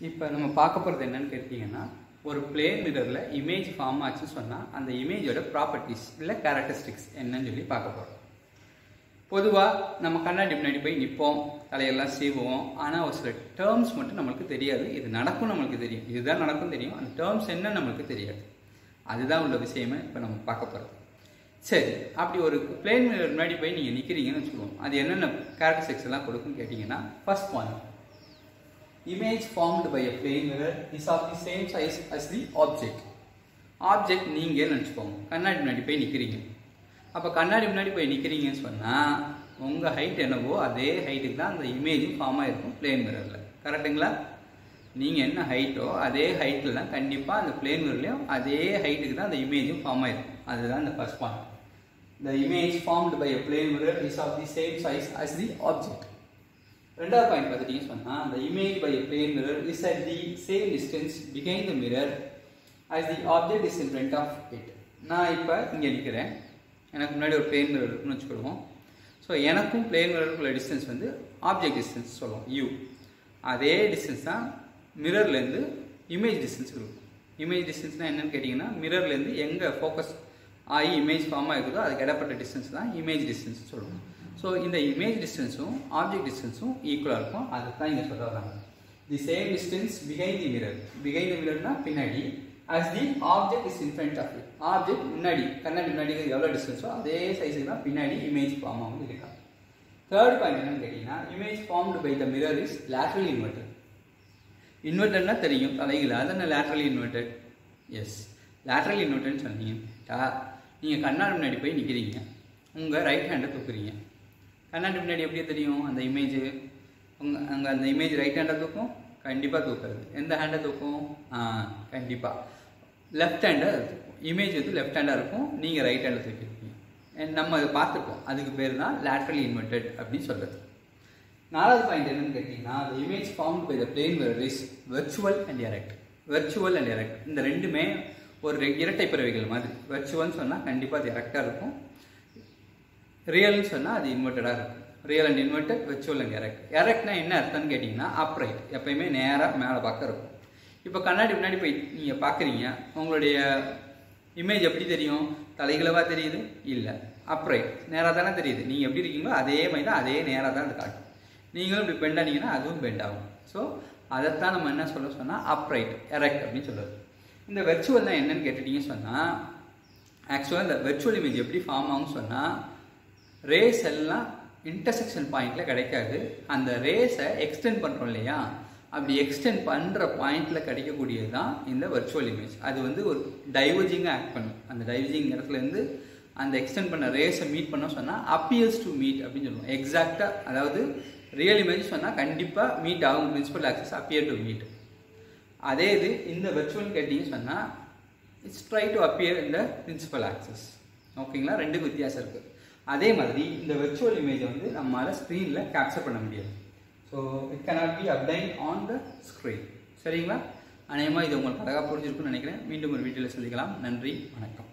இப்போ நம்ம பார்க்க போகிறது என்னன்னு கேட்டிங்கன்னா ஒரு பிளேன் மிரரில் இமேஜ் ஃபார்ம் ஆச்சுன்னு சொன்னால் அந்த இமேஜோட ப்ராப்பர்ட்டிஸ் இல்லை கேரக்டரிஸ்டிக்ஸ் என்னன்னு சொல்லி பார்க்க போகிறோம் பொதுவாக நம்ம கண்ணாடி முன்னாடி போய் நிற்போம் தலையெல்லாம் சீவுவோம் ஆனால் ஒரு சில டேர்ம்ஸ் மட்டும் நம்மளுக்கு தெரியாது இது நடக்கும் நம்மளுக்கு தெரியும் இதுதான் நடக்கும் தெரியும் அந்த டேர்ம்ஸ் என்ன நம்மளுக்கு தெரியாது அதுதான் உள்ள விஷயமே இப்போ நம்ம பார்க்க போகிறது சரி அப்படி ஒரு பிளேன் மிரர் முன்னாடி போய் நீங்கள் நிற்கிறீங்கன்னு வச்சுக்கோங்க அது என்னென்ன கேரக்டரிஸ்டிக்ஸ் எல்லாம் கொடுக்குன்னு கேட்டிங்கன்னா first point image formed by a plane mirror is of the same size as the object object நீங்கள் நினச்சிக்கோங்க கண்ணாடி முன்னாடி போய் நிற்கிறீங்க அப்போ கண்ணாடி முன்னாடி போய் நிற்கிறீங்கன்னு சொன்னால் உங்கள் ஹைட் என்னவோ அதே ஹைட்டுக்கு தான் அந்த இமேஜும் ஃபார்ம் ஆகிருக்கும் பிளேன் மிரரில் கரெக்டுங்களா நீங்கள் என்ன ஹைட்டோ அதே ஹைட்டில் தான் கண்டிப்பாக அந்த பிளேன் மிரர்லையும் அதே ஹைட்டுக்கு தான் அந்த இமேஜும் ஃபார்ம் ஆகிருக்கும் அதுதான் இந்த first point the image formed by a plane mirror is of the same size as the object ரெண்டாவது பாயிண்ட் பார்த்துட்டீங்கன்னு சொன்னால் the image by a plane mirror is at the same distance behind the mirror as the object is in front of it நான் இப்போ இங்கே நிற்கிறேன் எனக்கு முன்னாடி ஒரு பிளேன் மிரர் இருக்குன்னு வச்சுக்கிடுவோம் ஸோ எனக்கும் பிளேன் மிரருக்குள்ள டிஸ்டன்ஸ் வந்து ஆப்ஜெக்ட் டிஸ்டன்ஸ் சொல்லுவோம் யூ அதே டிஸ்டன்ஸ் தான் மிரர்லேருந்து இமேஜ் டிஸ்டன்ஸ் இருக்கும் இமேஜ் டிஸ்டன்ஸ்னால் என்னன்னு கேட்டிங்கன்னா மிரர்லேருந்து எங்கே ஃபோக்கஸ் ஆகி இமேஜ் ஃபார்ம் ஆகிருக்குதோ அதுக்கு இடப்பட்ட டிஸ்டன்ஸ் தான் இமேஜ் டிஸ்டன்ஸ் சொல்லுவோம் ஸோ இந்த இமேஜ் டிஸ்டன்ஸும் ஆப்ஜெக்ட் டிஸ்டன்ஸும் ஈக்குவலாக இருக்கும் அதுக்கு தான் இங்கே சொல்ல வராங்க the same distance behind the mirror behind the மிரர்னா பின்னாடி as the object is in front of it object முன்னாடி கண்ணாடி முன்னாடி எவ்வளோ டிஸ்டன்ஸோ அதே சைஸுக்கு தான் பின்னாடி இமேஜ் ஃபார்ம் ஆகும் இருக்காங்க தேர்ட் பாயிண்ட் என்னன்னு கேட்டிங்கன்னா image formed by the mirror is lateral inverter இன்வெர்டர்னா தெரியும் தலையில் அதென்ன லேட்ரல் இன்வெர்டர் எஸ் லேட்ரல் இன்வெர்டர்னு சொன்னீங்கட்டா நீங்கள் கண்ணாடி முன்னாடி போய் நிற்கிறீங்க உங்கள் ரைட் ஹேண்டை தூக்குறீங்க கண்ணாடி முன்னாடி எப்படி தெரியும் அந்த இமேஜ் உங்கள் அங்கே அந்த இமேஜ் ரைட் ஹேண்டை தூக்கும் கண்டிப்பாக தூக்காது எந்த ஹேண்டை தூக்கும் ஆ கண்டிப்பாக லெஃப்ட் ஹேண்டை தூக்கும் இமேஜ் வந்து லெஃப்ட் ஹேண்டாக இருக்கும் நீங்கள் ரைட் ஹேண்டில் தூக்கிருக்கீங்க And நம்ம அதை பார்த்துருக்கோம் அதுக்கு பேர் தான் லேட்ரல் இன்வெர்டட் அப்படின்னு சொல்கிறது நாலாவது பாயிண்ட் என்னன்னு கேட்டிங்கன்னா the image formed by the plane mirror is virtual and erect virtual and erect இந்த ரெண்டுமே ஒரு ரெ- இரட்டை பிறவைகள் மாதிரி virtualனு சொன்னால் கண்டிப்பாக அது எரெக்டாக இருக்கும் ரியல்னு சொன்னால் அது இன்வெர்ட்டடாக இருக்கும் real and inverted virtual and erect எரெக்ட்னா என்ன அர்த்தம்னு கேட்டிங்கன்னா அப்ரைட் எப்பயுமே நேராக மேலே பார்க்க இருக்கும் இப்போ கண்ணாடி முன்னாடி போய் நீங்கள் பார்க்குறீங்க உங்களுடைய இமேஜ் எப்படி தெரியும் தலைகளவாக தெரியுது இல்லை அப்ரைட் நேராக தானே தெரியுது நீங்கள் எப்படி இருக்கீங்களோ அதே மாதிரி தான் அதே நேராக தான் அது காட்டும் நீங்களும் இப்படி பெண்ட் ஆனீங்கன்னா அதுவும் பெண்ட் ஆகும் ஸோ அதைத்தான் நம்ம என்ன சொல்ல சொன்னால் அப்ரைட் எரெக்ட் அப்படின்னு சொல்கிறது இந்த வெர்ச்சுவல்னா என்னன்னு கேட்டுட்டீங்கன்னு சொன்னால் ஆக்சுவலாக இந்த வெர்ச்சுவல் இமேஜ் எப்படி ஃபார்ம் ஆகும்னு சொன்னால் ரேஸ் எல்லாம் இன்டர்செக்ஷன் பாயிண்டில் கிடைக்காது அந்த ரேஸை எக்ஸ்டெண்ட் பண்ணுறோம் இல்லையா அப்படி எக்ஸ்டெண்ட் பண்ணுற பாயிண்டில் கிடைக்கக்கூடியது தான் இந்த வர்ச்சுவல் இமேஜ் அது வந்து ஒரு டைவர்ஜிங்காக ஆக்ட் பண்ணும் அந்த டைவர்ஜிங் இடத்துலேருந்து அந்த எக்ஸ்டெண்ட் பண்ண ரேஸை மீட் பண்ண சொன்னால் அப்பியர்ஸ் டு மீட் அப்படின்னு சொல்லுவோம் எக்ஸாக்டாக அதாவது ரியல் இமேஜ் சொன்னால் கண்டிப்பாக மீட் ஆகும் principal axis appear to meet அதே இது இந்த வெர்ச்சுவல் கேட்டிங்கன்னு சொன்னால் இட்ஸ் ட்ரை டு அப்பியர் இந்த பிரின்சிபல் ஆக்சஸ் ஓகேங்களா ரெண்டுக்கும் வித்தியாசம் இருக்குது அதே மாதிரி இந்த வெர்ச்சுவல் இமேஜை வந்து நம்மளால் ஸ்க்ரீனில் கேப்சர் பண்ண முடியாது so it cannot be obtained on the screen சரிங்களா அநேகமாக இது உங்களுக்கு அழகாக புரிஞ்சிருக்குன்னு நினைக்கிறேன் மீண்டும் ஒரு வீடியோவில் சந்திக்கலாம் நன்றி வணக்கம்